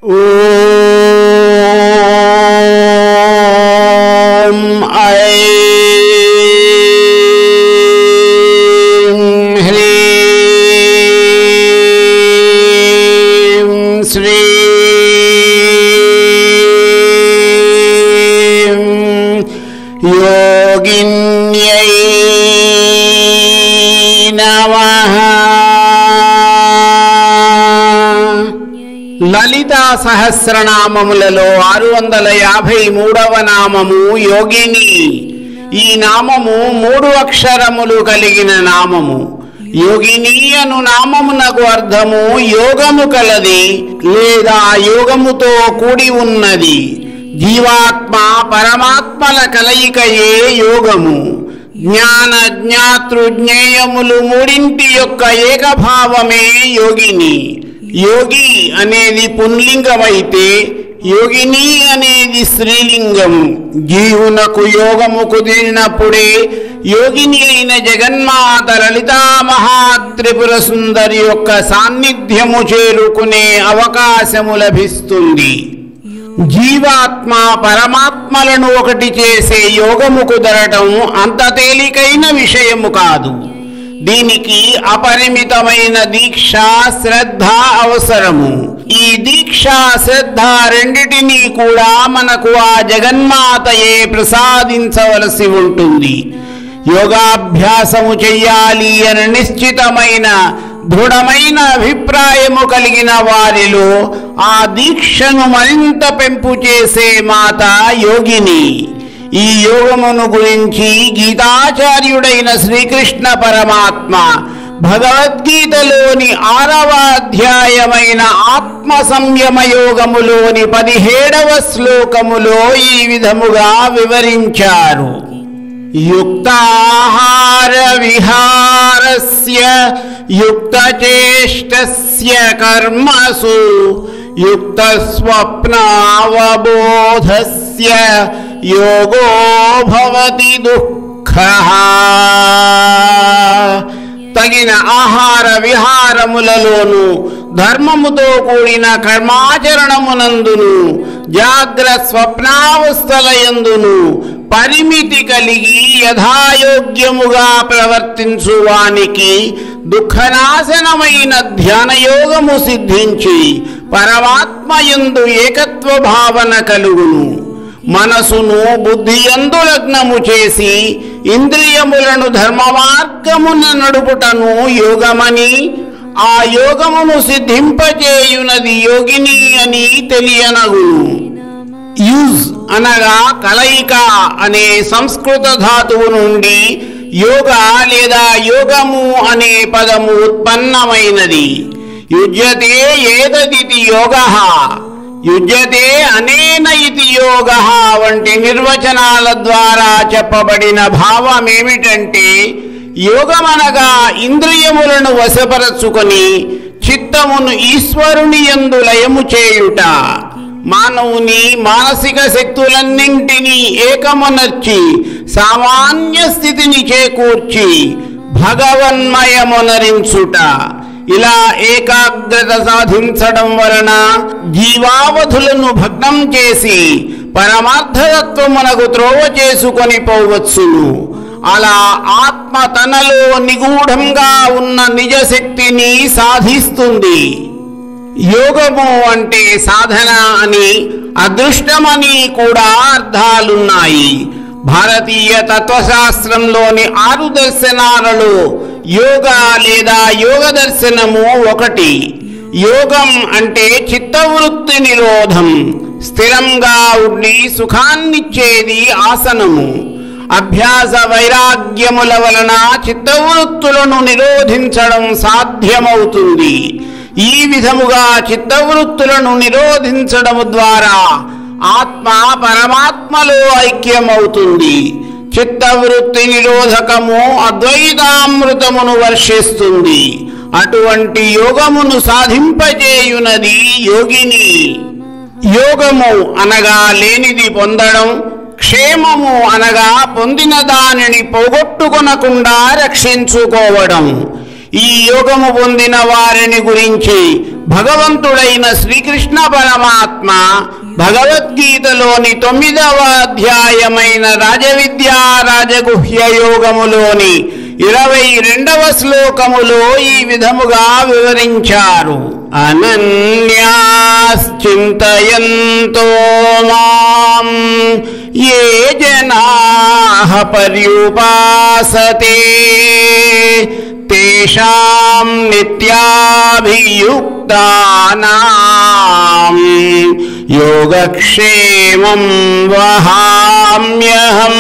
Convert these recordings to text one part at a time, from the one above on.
ॐ ऐं ह्रीं श्रीं योगिन्यै नमः లలితా సహస్రనామములలో ఆరు వందల యాభై మూడవ నామము యోగిని ఈ నామము మూడు అక్షరములు కలిగిన నామము యోగిని అను నామమునకు అర్థము యోగము కలది లేదా యోగముతో కూడి ఉన్నది జీవాత్మ పరమాత్మల కలయికయే యోగము జ్ఞాన జ్ఞాతృ జ్ఞేయములు మూడింటి యొక్క ఏకభావమే యోగిని యోగి అనేది పుంలింగమైతే యోగిని అనేది స్త్రీలింగం జీవునకు యోగము కుదిరినప్పుడే యోగిని అయిన జగన్మాత లలితా మహాత్రిపుర సుందరి యొక్క సాన్నిధ్యము చేరుకునే అవకాశము లభిస్తుంది జీవాత్మ పరమాత్మలను ఒకటి చేసే యోగము కుదరటం అంత తేలికైన విషయము కాదు దీనికి అపరిమితమైన దీక్ష శ్రద్ధ అవసరము ఈ దీక్ష శ్రద్ధ రెండిటినీ కూడా మనకు ఆ జగన్మాతయే ప్రసాదించవలసి ఉంటుంది యోగాభ్యాసము చెయ్యాలి అని నిశ్చితమైన దృఢమైన అభిప్రాయము కలిగిన వారిలో ఆ దీక్షను మరింత పెంపు చేసే మాత యోగిని ఈ యోగమును గురించి గీతాచార్యుడైన శ్రీకృష్ణ పరమాత్మ భగవద్గీతలోని ఆరవ అధ్యాయమైన ఆత్మ సంయమ యోగములోని పదిహేడవ శ్లోకములో ఈ విధముగా వివరించారు యుక్తాహార విహారస్య యుక్తచేష్టస్య కర్మసు యుక్త స్వప్నావబోధస్య యోగో భవతి దుఃఖ తగిన ఆహార విహారములలోను ధర్మముతో కూడిన కర్మాచరణమునందును జాగ్ర స్వప్నావస్థలయందును పరిమితి కలిగి యథాయోగ్యముగా ప్రవర్తించువానికి దుఃఖనాశనమైన ధ్యానయోగము సిద్ధించి పరమాత్మయందు ఏకత్వ భావన కలుగును మనసును బుద్ధియందు లగ్నము చేసి ఇంద్రియములను ధర్మ మార్గమున నడుపుటను యోగమని ఆ యోగమును సిద్ధింపచేయునది యోగిని అని తెలియనగును యూజ్ అనగా కలయిక అనే సంస్కృత ధాతువు నుండి యోగ లేదా యోగము అనే పదము ఉత్పన్నమైనది యుజ్యతే ఏదదితి యోగ యుజ్యతే అనేన ఇతి యోగ వంటి నిర్వచనాల ద్వారా చెప్పబడిన భావమేమిటంటే యోగమనగా ఇంద్రియములను వశపరచుకొని చిత్తమును ఈశ్వరుని యందు లయము చేయుట మానవుని మానసిక శక్తులన్నింటినీ ఏకమునర్చి సామాన్య స్థితిని చేకూర్చి భగవన్మయమునరించుట ఇలా ఏకాగ్రత సాధించడం వలన జీవావధులను భగ్నం చేసి పరమార్థతత్వమునకు త్రోవ చేసుకొని పోవచ్చును అలా ఆత్మ తనలో నిగూఢంగా ఉన్న నిజశక్తిని సాధిస్తుంది యోగము అంటే సాధన అని అదృష్టమని కూడా అర్థాలున్నాయి భారతీయ తత్వశాస్త్రంలోని ఆరు దర్శనాలలో యోగ లేదా యోగ దర్శనము ఒకటి యోగం అంటే చిత్తవృత్తి నిరోధం స్థిరంగా ఉండి సుఖాన్నిచ్చేది ఆసనము అభ్యాస వైరాగ్యముల వలన చిత్తవృత్తులను నిరోధించడం సాధ్యమవుతుంది ఈ విధముగా చిత్తవృత్తులను నిరోధించడము ద్వారా ఆత్మ పరమాత్మలో ఐక్యమవుతుంది చిత్తవృత్తి నిరోధకము అద్వైతామృతమును వర్షిస్తుంది అటువంటి యోగమును సాధింపజేయునది యోగిని యోగము అనగా లేనిది పొందడం క్షేమము అనగా పొందిన దానిని పోగొట్టుకొనకుండా రక్షించుకోవడం ఈ యోగము పొందిన వారిని గురించి భగవంతుడైన శ్రీకృష్ణ పరమాత్మ భగవద్గీతలోని తొమ్మిదవ అధ్యాయమైన రాజవిద్యా రాజగుహ్య యోగములోని ఇరవై రెండవ శ్లోకములో ఈ విధముగా వివరించారు అనన్యాశ్చింతయంతో మాం ఏ జనా పర్యుపాసతే తేషాం నిత్యాభియుక్తానాం యోగక్షేమం వహామ్యహం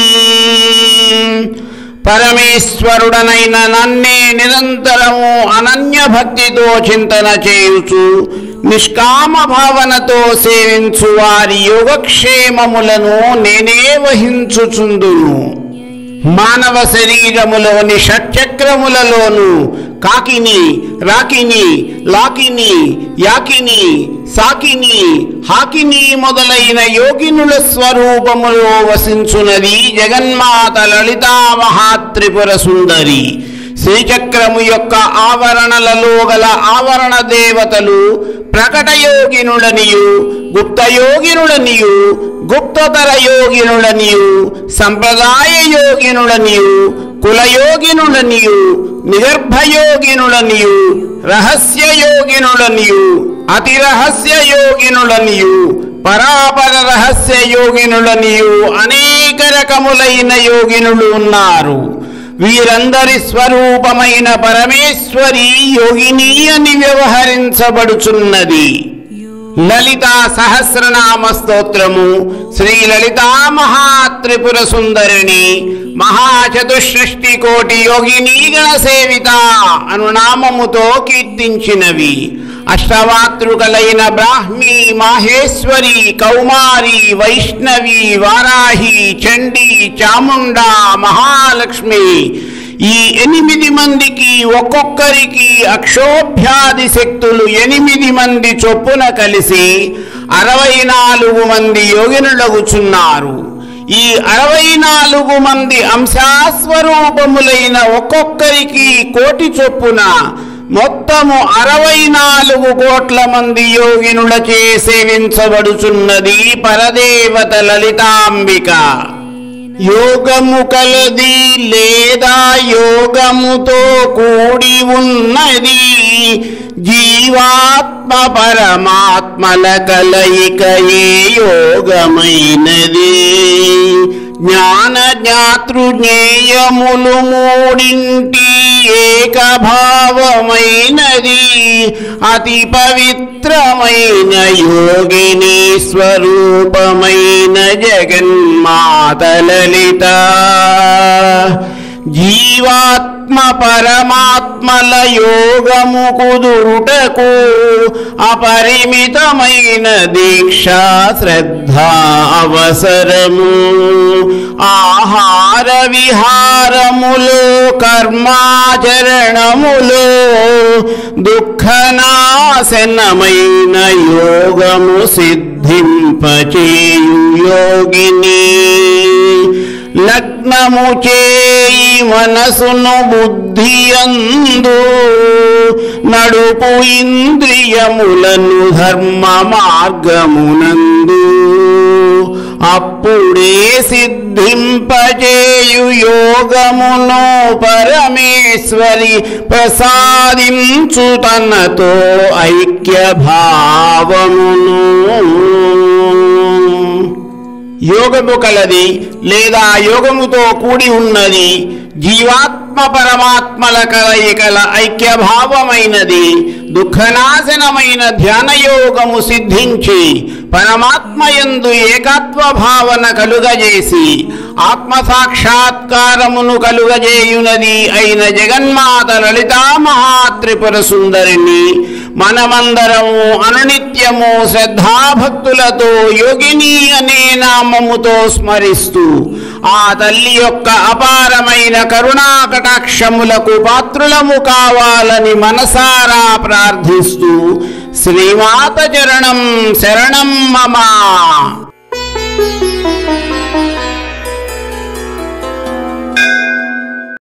పరమేశ్వరుడనైన నన్నే నిరంతరము అనన్య భక్తితో చింతన చేయుచు నిష్కామ భావనతో సేవించు వారి యోగక్షేమములను నేనే వహించుచుందును మానవ శరీరములోని షట్చక్రములలోను కాకిని రాకిని లాకిని యాకిని సాకిని హాకిని మొదలైన యోగినుల స్వరూపములో వసించున్నది జగన్మాత లలితా మహాత్రిపుర సుందరి శ్రీచక్రము యొక్క ఆవరణలలో గల ఆవరణ దేవతలు ప్రకటయోగినుడనియు గుప్తయోగినుడనియు గుప్తతర యోగినుడనియు సంప్రదాయ యోగినుడనియు కులయోగినుడనియు నిగర్భయోగినుడనియు రహస్య యోగినుడనియు అతి రహస్య యోగినుడనియు పరాపర రహస్య యోగినుడనియు అనేక రకములైన యోగినులు ఉన్నారు వీరందరి స్వరూపమైన పరమేశ్వరి యోగిని అని వ్యవహరించబడుచున్నది లలితా సహస్రనామ స్తోత్రము శ్రీ లలితా మహాత్రిపుర సుందరిని మహాచతుషష్టి కోటి యోగిని గణ సేవిత అను నామముతో కీర్తించినవి అష్టమాతృకలైన బ్రాహ్మి మాహేశ్వరి కౌమారి వైష్ణవి వారాహి చండి చాముండా మహాలక్ష్మి ఈ ఎనిమిది మందికి ఒక్కొక్కరికి అక్షోభ్యాది శక్తులు ఎనిమిది మంది చొప్పున కలిసి అరవై నాలుగు మంది యోగినులగుచున్నారు ఈ అరవై నాలుగు మంది అంశాస్వరూపములైన ఒక్కొక్కరికి కోటి చొప్పున మొత్తము అరవై నాలుగు కోట్ల మంది యోగినులచే సేవించబడుచున్నది పరదేవత లలితాంబిక యోగము కలది లేదా యోగముతో కూడి ఉన్నది జీవాత్మ పరమాత్మల కలయిక ఏ యోగమైనది జ్ఞాన జ్ఞాతృ జ్ఞేయములు మూడింటి ఏకభావమైనది అతి పవిత్రమైన యోగిని స్వరూపమైన జగన్మాత లలిత జీవాత్మ పరమాత్మల యోగము కుదురుటకు అపరిమితమైన దీక్ష శ్రద్ధ అవసరము ఆహార విహారములో కర్మాచరణములో దుఃఖనాశనమైన యోగము సిద్ధింపచేయు యోగిని లగ్నము చేయి మనసును బుద్ధియందు నడుపు ఇంద్రియములను ధర్మ మార్గమునందు అప్పుడే సిద్ధింపజేయు యోగమును పరమేశ్వరి ప్రసాదించు తనతో ఐక్య భావమును యోగము కలది లేదా యోగముతో కూడి ఉన్నది జీవాత్మ పరమాత్మల కలయికల ఐక్యభావమైనది దుఃఖనాశనమైన ధ్యానయోగము సిద్ధించి పరమాత్మయందు ఏకత్వ భావన కలుగజేసి ఆత్మ సాక్షాత్కారమును కలుగజేయునది అయిన జగన్మాత లలితా మహాత్రిపుర సుందరిని మనమందరము అనునిత్యము శ్రద్ధాభక్తులతో యోగిని అనే నామముతో స్మరిస్తూ ఆ తల్లి యొక్క అపారమైన కరుణా కటాక్షములకు పాత్రులము కావాలని మనసారా ప్రార్థిస్తూ శ్రీమాత చరణం శరణం మమ